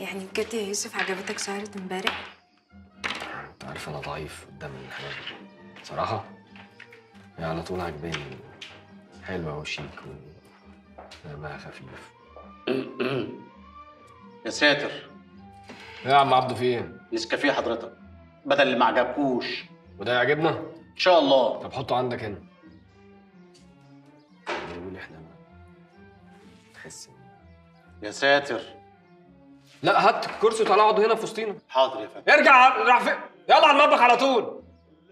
يعني بجد يا يوسف عجبتك سهرة امبارح؟ انت عارف انا ضعيف قدام الحاجات دي بصراحة هي على طول عجباني حلوة وشيك ودمها خفيف يا ساتر ايه يا عم عبده في ايه؟ نسكافيه حضرتك بدل اللي ما عجبكوش وده يعجبنا؟ ان شاء الله طب حطه عندك هنا نقول احنا تحس إن- يا ساتر لا هات الكرسي وتعالى اقعد هنا في وسطينا حاضر يا فندم ارجع راح فين؟ يلا على المطبخ على طول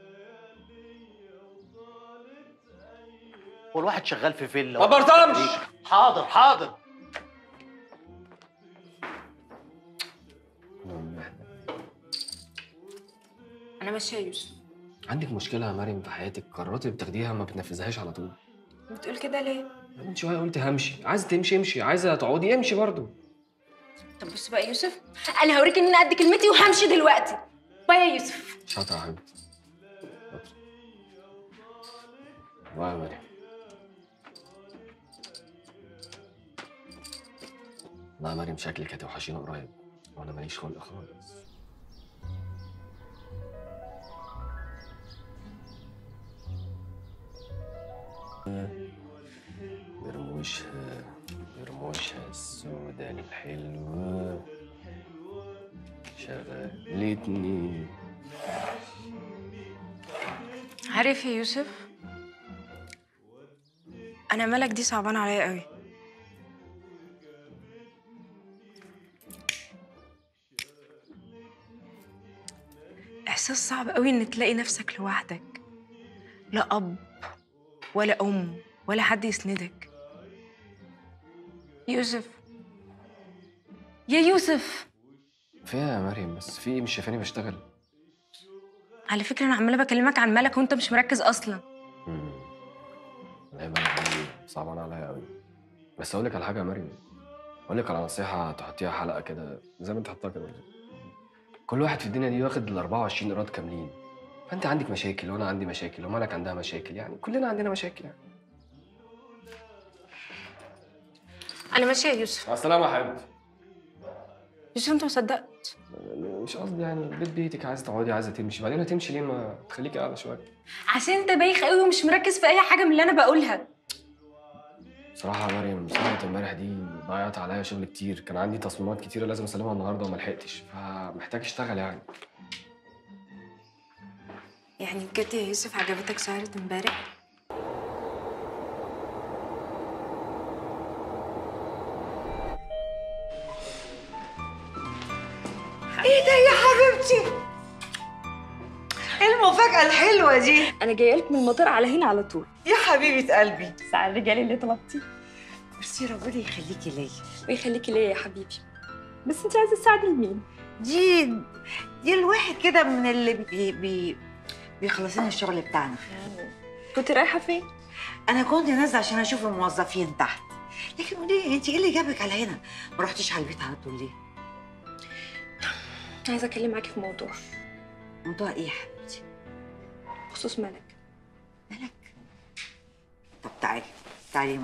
هو الواحد شغال في فيلا ما برطمش. حاضر حاضر انا ماشية يا يوسف عندك مشكلة يا مريم في حياتك القرارات اللي بتاخديها ما بتنفذهاش على طول بتقول كده ليه؟ من شوية قلت همشي عايزة تمشي امشي عايزة تقعدي امشي برضه طب بص بقى يا يوسف انا هوريك ان انا قد كلمتي وهمشي دلوقتي باي يا يوسف شاطرة يا حبيبتي شاطرة والله يا مريم والله يا مريم شكلك هتوحشينا قريب وانا ماليش خلق خالص برموشها برموشها السوداء الحلوة شغلتني عارف يا يوسف انا ملك دي صعبانة عليا قوي احساس صعب قوي ان تلاقي نفسك لوحدك لا اب ولا ام ولا حد يسندك يوسف يا يوسف فيها يا مريم بس في إيه؟ مش شايفاني بشتغل على فكرة أنا عمالة بكلمك عن ملك وأنت مش مركز أصلا امم لا يبقى انا عندي صعبان عليا قوي بس اقول لك على حاجه يا مريم اقول لك على نصيحه تحطيها حلقه كده زي ما انت حطها كده بالظبط. كل واحد في الدنيا دي واخد ال 24 ايراد كاملين فانت عندك مشاكل وانا عندي مشاكل ومالك عندها مشاكل يعني كلنا عندنا مشاكل يعني أنا ماشية يا يوسف مع السلامه يا حبيبتي يوسف أنت ما صدقت مش قصدي يعني بيت بيتك عايزه تقعدي عايزه تمشي بعدين هتمشي ليه ما تخليكي قاعده شويه عشان أنت بايخ قوي ومش مركز في أي حاجة من اللي أنا بقولها بصراحه يا مريم سهره امبارح دي ضيعت عليا شغل كتير كان عندي تصميمات كتيره لازم اسلمها النهارده وما لحقتش فمحتاج اشتغل يعني يعني بجد يا يوسف عجبتك سهرة امبارح؟ ايه ده يا حبيبتي ايه المفاجأة الحلوة دي انا جايه لك من المطار على هنا على طول يا حبيبة قلبي ساعة الرجال اللي طلبتيه ميرسي ربنا يخليكي ليا ويخليكي ليا يا حبيبي بس انت عايزه تساعدي لمين دي دي الواحد كده من اللي بي بي بيخلصين الشغل بتاعنا كنت رايحه فين انا كنت نازله عشان اشوف الموظفين تحت لكن قولي لي انت ايه اللي جابك على هنا ما رحتيش على البيت على طول ليه عايزه اتكلم معاكي في موضوع موضوع ايه يا حبيبتي بخصوص ملك مالك طب تعالي تعالي